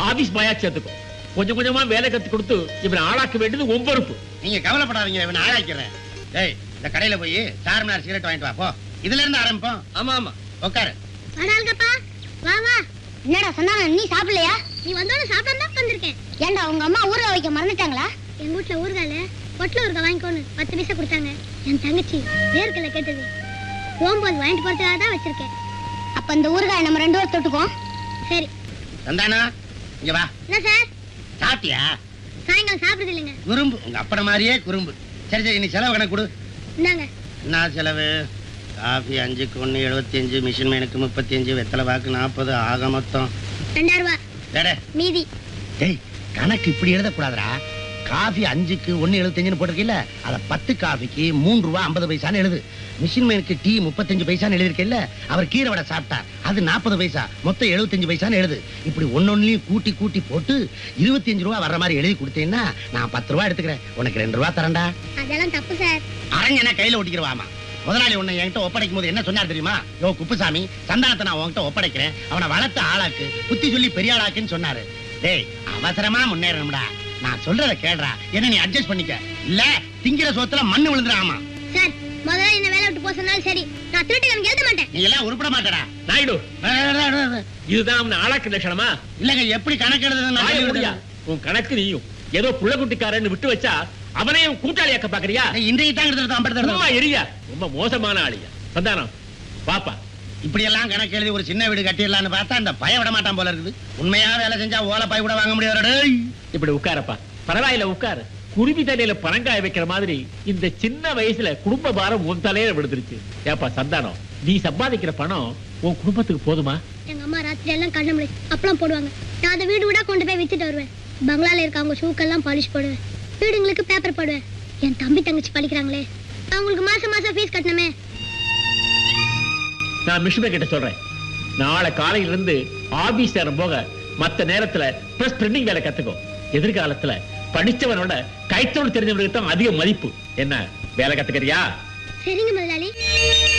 Office பாயா சேர்த்துக்கோ கொஞ்சம் கொஞ்சமா வேலை கத்து கொடுத்து இவனை ஆளாக்க வேண்டியது உன் பொறுப்பு நீங்க கவலைப்படாதீங்க இவனை ஆளாக்கிறேன் டேய் இந்த கடையில போய் சார்மினார் சிகரெட் வாங்கிட்டு வா போ இதுல இருந்து ஆரம்பிப்போம் ஆமா ஆமா உட்காரு வடால்கப்பா வா வா என்னடா சொன்னாங்க நீ சாப்பிடலையா நீ வந்தோட சாப்பிடாம தான் வந்திருக்கேன் ஏன்டா உங்க அம்மா ஊறுகாய் வைக்க மறந்துட்டாங்களா எங்க வீட்ல ஊறுகால பொட்டில் ஊறுகாய் வாங்கிக்கோன்னு பத்து பைசா கொடுத்தாங்க என் தங்கச்சி வேர்க்கல கேட்டது போகும்போது வாங்கிட்டு போறதுக்காக தான் வச்சிருக்கேன் அப்ப இந்த ஊறுகாய் நம்ம ரெண்டு பேரும் தொட்டுக்குவோம் சரி சந்தானா இங்க வா என்ன சார் சாப்பிட்டியா சாயங்காலம் சாப்பிடுறது இல்லைங்க குறும்பு உங்க அப்பட மாதிரியே குறும்பு சரி சரி நீ செலவு கணக்கு கொடு இந்தாங்க என்ன செலவு காஃபி அஞ்சுக்கு ஒன்று எழுபத்தி அஞ்சு மிஷின் மேனுக்கு முப்பத்தி அஞ்சு வெத்தலை வாக்கு நாற்பது ஆக மொத்தம் ரெண்டாயிரம் ரூபாய் டேடே மீதி டேய் கணக்கு இப்படி எழுதக்கூடாதுடா காஃபி அஞ்சுக்கு ஒன்னு எழுபத்தஞ்சுன்னு போட்டிருக்கீல்ல அத பத்து காஃபிக்கு மூணு ரூபா ஐம்பது பைசான்னு எழுது மிஷின் மேனுக்கு டீ முப்பத்தஞ்சு பைசான்னு எழுதிருக்கேல்ல அவர் கீரை வடை சாப்பிட்டார் அது நாற்பது பைசா மொத்தம் எழுபத்தஞ்சு பைசான்னு எழுது இப்படி ஒன்னொன்னுலயும் கூட்டி கூட்டி போட்டு இருபத்தி அஞ்சு ரூபா வர்ற மாதிரி எழுதி கொடுத்தீங்கன்னா நான் பத்து ரூபா எடுத்துக்கிறேன் உனக்கு ரெண்டு ரூபா தரேன்டா அதெல்லாம் தப்பு சார் அரங்க கையில ஒட்டிக்கிறவாமா முதலாளி உன்னை என்கிட்ட ஒப்படைக்கும் போது என்ன சொன்னார் தெரியுமா யோ குப்புசாமி சந்தானத்தை நான் உன்கிட்ட ஒப்படைக்கிறேன் அவனை வளர்த்து ஆளாக்கு புத்தி சொல்லி பெரிய ஆளாக்குன்னு சொன்னாரு டேய் அவசரமா முன்னேறணும்டா நான் சொல்றத கேடுறா என்ன நீ அட்ஜஸ்ட் பண்ணிக்க இல்ல திங்கிற சோத்துல மண்ணு விழுந்துடாமா சார் முதல்ல என்ன வேலை விட்டு போக சொன்னாலும் சரி நான் திருட்டு கணக்கு எழுத மாட்டேன் நீ எல்லாம் உருப்பட மாட்டடா நாயுடு இதுதான் அவனை ஆளாக்கு லட்சணமா இல்லங்க எப்படி கணக்கு எழுதுறதுன்னு நான் வாயை சொல்லி மூடியா. கொடுத்தேன். உன் கணக்கு நீயும் ஏதோ புள்ள குட்டிக்காரன்னு விட்டு வச்சா அவனையும் கூட்டாளியாக்க பாக்குறியா டேய், இன்றைக்கு தான் எடுத்துட்டு ஐம்பது சும்மா தடவை. எரியா ரொம்ப மோசமான ஆளியா சந்தானம் பாப்பா இப்படி எல்லாம் கணக்கு எழுதி ஒரு சின்ன வீடு கட்டிடலாம்னு பார்த்தா அந்த பய விட மாட்டான் போல இருக்குது உண்மையா வேலை செஞ்சா ஓலை கூட வாங்க முடியாது டேய் இப்படி உட்காரப்பா பரவாயில்ல உட்காரு குருவி தலையில பனங்காய வைக்கிற மாதிரி இந்த சின்ன வயசுல குடும்ப பாரம் உன் தலையில விழுந்துருச்சு ஏப்பா சந்தானம் நீ சம்பாதிக்கிற பணம் உன் குடும்பத்துக்கு போதுமா எங்க அம்மா ராத்திரி எல்லாம் கண்ண முடி அப்பளம் போடுவாங்க நான் அதை வீடு வீடா கொண்டு போய் வித்துட்டு வருவேன் பங்களால இருக்க அவங்க ஷூக்கெல்லாம் பாலிஷ் போடுவேன் வீடுங்களுக்கு பேப்பர் போடுவேன் என் தம்பி தங்கச்சி படிக்கிறாங்களே அவங்களுக்கு மாசம் மாசம் ஃபீஸ் கட்டணுமே நான் மிஷினை கிட்ட சொல்றேன் நாளை காலையில இருந்து ஆபீஸ் நேரம் போக மத்த நேரத்துல பிரஸ் பிரிண்டிங் வேலை கத்துக்கோ எதிர்காலத்துல படிச்சவனோட கைத்தோடு தெரிஞ்சவனுக்கு தான் அதிக மதிப்பு என்ன வேலை கத்துக்கறியா சரிங்க முதலாளி